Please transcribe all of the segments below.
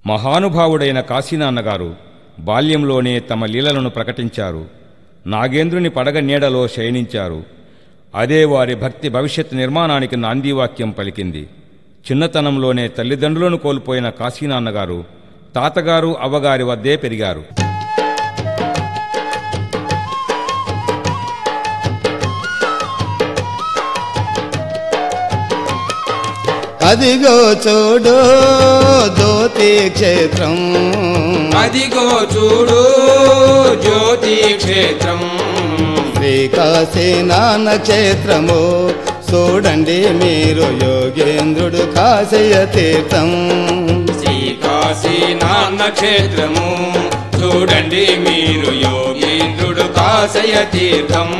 మహానుభావుడైన కాశీనాన్నగారు బాల్యంలోనే తమ లీలలను ప్రకటించారు నాగేంద్రుని పడగ నీడలో శయనించారు అదే వారి భక్తి భవిష్యత్ నిర్మాణానికి నాందీవాక్యం పలికింది చిన్నతనంలోనే తల్లిదండ్రులను కోల్పోయిన కాశీనాన్నగారు తాతగారు అవ్వగారి వద్దే పెరిగారు అదిగో చూడు జ్యోతి క్షేత్రం అదిగో చూడు జ్యోతి క్షేత్రం శ్రీకాశీనాన క్షేత్రము చూడండి మీరు యోగేంద్రుడు కాశయ తీర్థం శ్రీకాశీ నాన్న క్షేత్రము చూడండి మీరు యోగేంద్రుడు కాశయ తీర్థం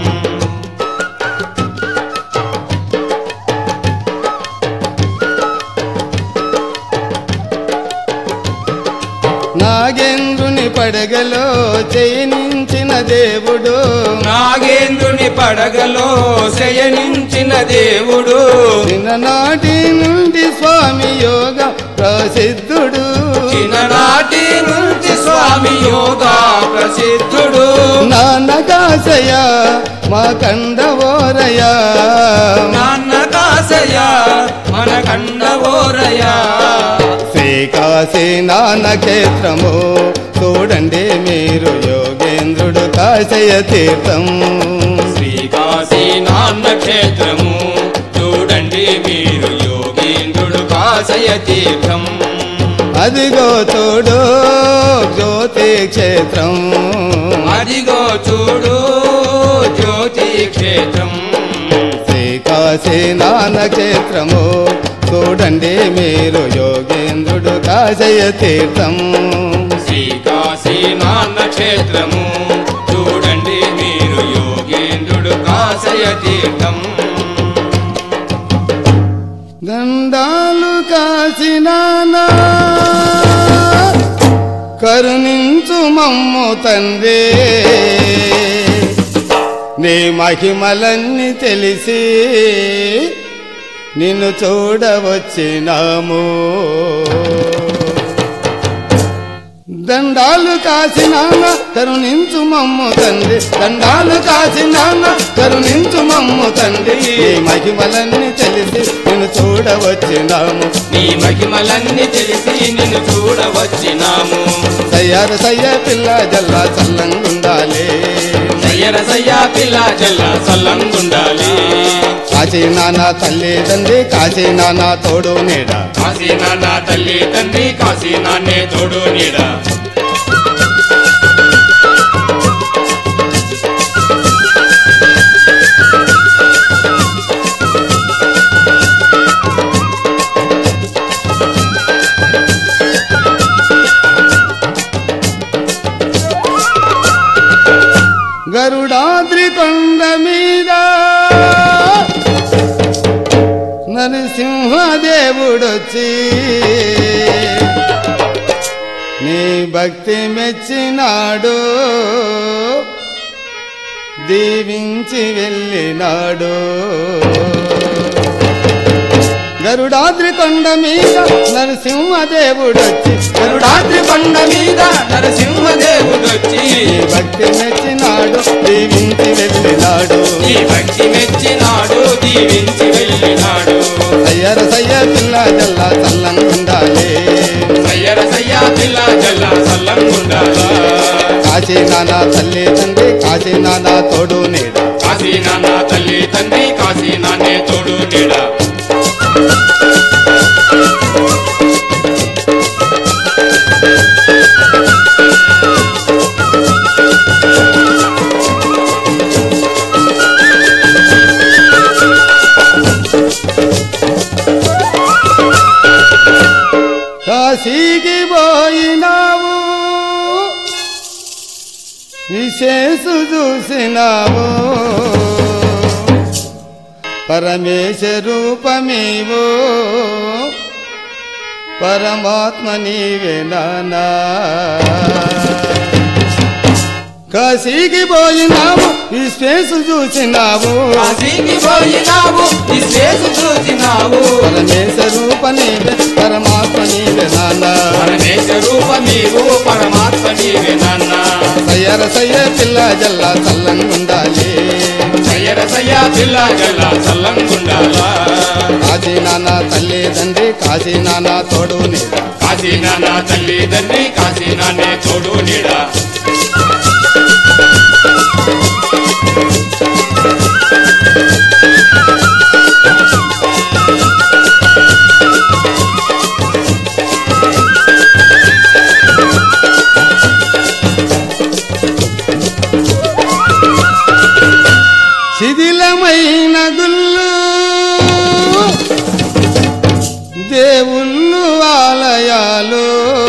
నాగేంద్రుని పడగలో చేయనించిన దేవుడు నాగేంద్రుని పడగలో శయనించిన దేవుడు చిన్ననాటి నుండి స్వామి యోగ ప్రసిద్ధుడు చిన్ననాటి నుంచి స్వామి యోగా ప్రసిద్ధుడు నాన్న కాశయ మా కండవోరయ నాన్న కాశయ మన కండవోరయ శ్రీకాశీ నాన్న క్షేత్రము చూడండి మీరు యోగేంద్రుడు కాశయ తీర్థం శ్రీకాశీ నాన్న క్షేత్రము చూడండి మీరు యోగేంద్రుడు కాశయ తీర్థం అదిగో చూడు జ్యోతి క్షేత్రం అదిగో చూడు జ్యోతి క్షేత్రం శ్రీకాశీ నాన్న క్షేత్రము చూడండి మీరు యోగేంద్రుడు కాశయ తీర్థం శ్రీకాశీ నాన్న క్షేత్రము చూడండి మీరు యోగేంద్రుడు కాశయ తీర్థం దండాలు కాసినానా కరుణించు మమ్ము తండ్రి నీ మహిమలన్నీ తెలిసి నిన్ను చూడవచ్చినాము దండాలు కాసినాన కరుణించు మమ్ము తండ్రి దండాలు కాసినాన కరుణించు మమ్ము తండ్రి నీ మహిమలన్నీ తెలిసి నిన్ను చూడవచ్చినాము నీ మహిమలన్నీ తెలిసి నిన్ను చూడవచ్చినాము సయ్యార సయ్య పిల్ల జల్లా చల్లంగుండాలి సయ్యర సయ్యా పిల్ల జల్ల సల్లంగుండాలి కాశీ నాన్న తల్లి తండ్రి కాశీ నాన్న తోడు నీడ కాశీ నాన్న తల్లి తండ్రి కాశీ నాన్నే తోడు నీడ గరుడాద్రి కొండ మీద నరసింహదేవుడొచ్చి నీ భక్తి మెచ్చినాడు దీవించి వెళ్ళినాడు గరుడాద్రి కొండ మీద నరసింహదేవుడొచ్చి గరుడాద్రి కొండ మీద నరసింహదేవుడొచ్చి నీ భక్తి మెచ్చినాడు దీవించి వెళ్ళినాడు ఈ భక్తి మెచ్చినాడు దీవించి వెళ్ళినాడు సయ్యర సయ్య పిల్ల జల్ల చల్లంగుండాలి సయ్యర సయ్యా పిల్ల జల్ల సల్లంగుండాలా కాశీ నాన్న తల్లి తండ్రి కాశీ నాన్న తోడు నీడ కాశీ నాన్న తల్లి తండ్రి కాశీ నాన్నే తోడు నీడ కాశీకి పోయినావు విశేషు చూసినావు పరమేశ రూపమేవో పరమాత్మ నీవే నానా కాశీకి పోయినావు విశ్వేసు చూసినావు కాశీకి పోయినావు విశ్వేసు చూసినావు పరమేశ రూప నీవే పరమాత్మ నీవే నాన్న పరమేశ రూప నీవు పరమాత్మ నీవే నాన్న సయ్యర సయ్య పిల్ల జల్ల చల్లంగుండాలి సయ్యర సయ్య పిల్ల గల్ల చల్లంగుండాలా కాశీ నాన్న తల్లి తండ్రి కాశీ నాన్న తోడు నీడ కాశీ నాన్న తల్లి తండ్రి కాశీ నాన్నే తోడు నీడ శిథిలమైన గుళ్ళు దేవుళ్ళు ఆలయాలు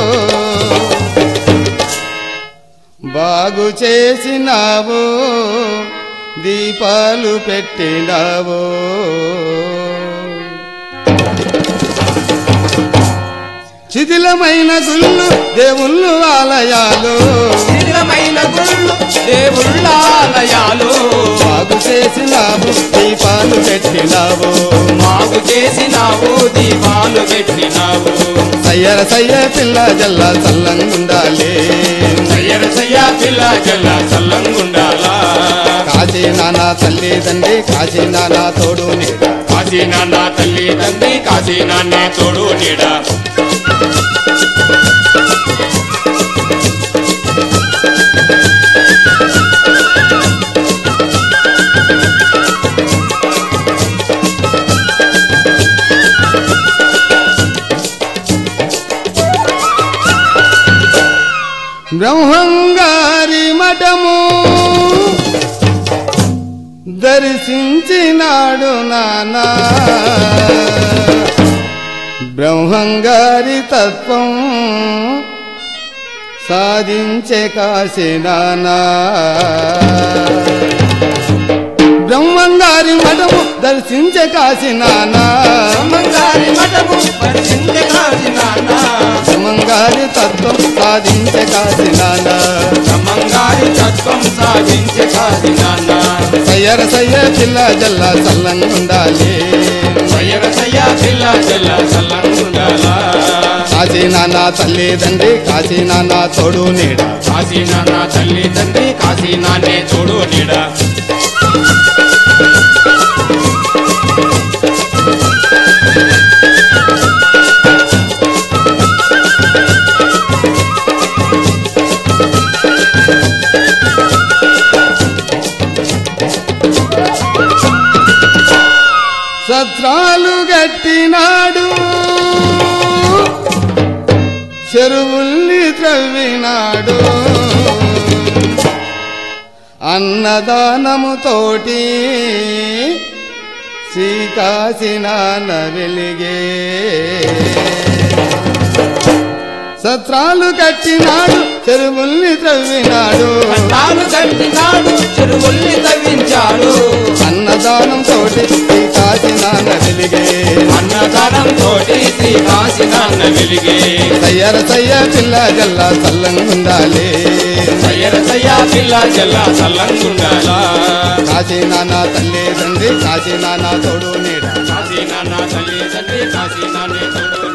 బాగు చేసినావు దీపాలు పెట్టినావు శిథిలమైన గుళ్ళు దేవుళ్ళు ఆలయాలు శిథిలమైన గుళ్ళు దేవుళ్ళ ఆలయాలు బాగు చేసినావు దీపాలు పెట్టినావు మాకు చేసినావు దీపాలు పెట్టినావు సయ్యర సయ్య పిల్ల జల్ల చల్లంగుండాలి సయ్యర సయ్య పిల్ల గల్ల చల్లంగుండాలా కాశీ నాన్న తల్లి తండ్రి కాశీ నాన్న తోడు నీడ కాశీ నాన్న తల్లి తండ్రి కాశీ నాన్నే తోడు నీడ బ్రహ్మంగారి మఠము దర్శించినాడు నానా బ్రహ్మంగారి తత్వం సాధించే కాశీ నానా బ్రహ్మంగారి మఠము దర్శించే కాశీ నానా బ్రహ్మంగారి మఠము పరిచించే కాశీ నాన్న బ్రహ్మంగారి తత్వం సాధించే కాశీ నానా బ్రహ్మంగారి తత్వం సాధించే కాశీ నాన్న సయ్యర సయ్య పిల్ల జల్ల చల్లంగుండాలి సయ్యర సయ్య పిల్ల జల్ల చల్లంగుండాలా కాశీ నాన్న తల్లి తండ్రి కాశీ నాన్న తోడు నీడ కాశీ నాన్న తల్లి తండ్రి కాశీ నాన్నే తోడు నీడ సత్రాలు గట్టినాడు చెరువుల్ని త్రవ్వినాడు అన్నదానము తోటి శ్రీకాశినాన వెలిగే సత్రాలు కట్టినాడు చెరువుల్ని త్రవ్వినాడు తాను కట్టినాడు చెరువుల్ని తవ్వించాడు అన్నదానం తోటి శ్రీకాశినాన వెలిగే అన్నదానం తోటి శ్రీ కాశీ నాన్న వెలిగే సయ్యర సయ్య పిల్ల జల్ల చల్లంగుండాలి సయ్యర సయ్య పిల్ల జల్ల చల్లంగుండాలా కాశీ నాన్న తల్లి తండ్రి కాశీ నాన్న తోడు నీడ కాశీ నాన్న తల్లి తండ్రి కాశీ నాన్నే తోడు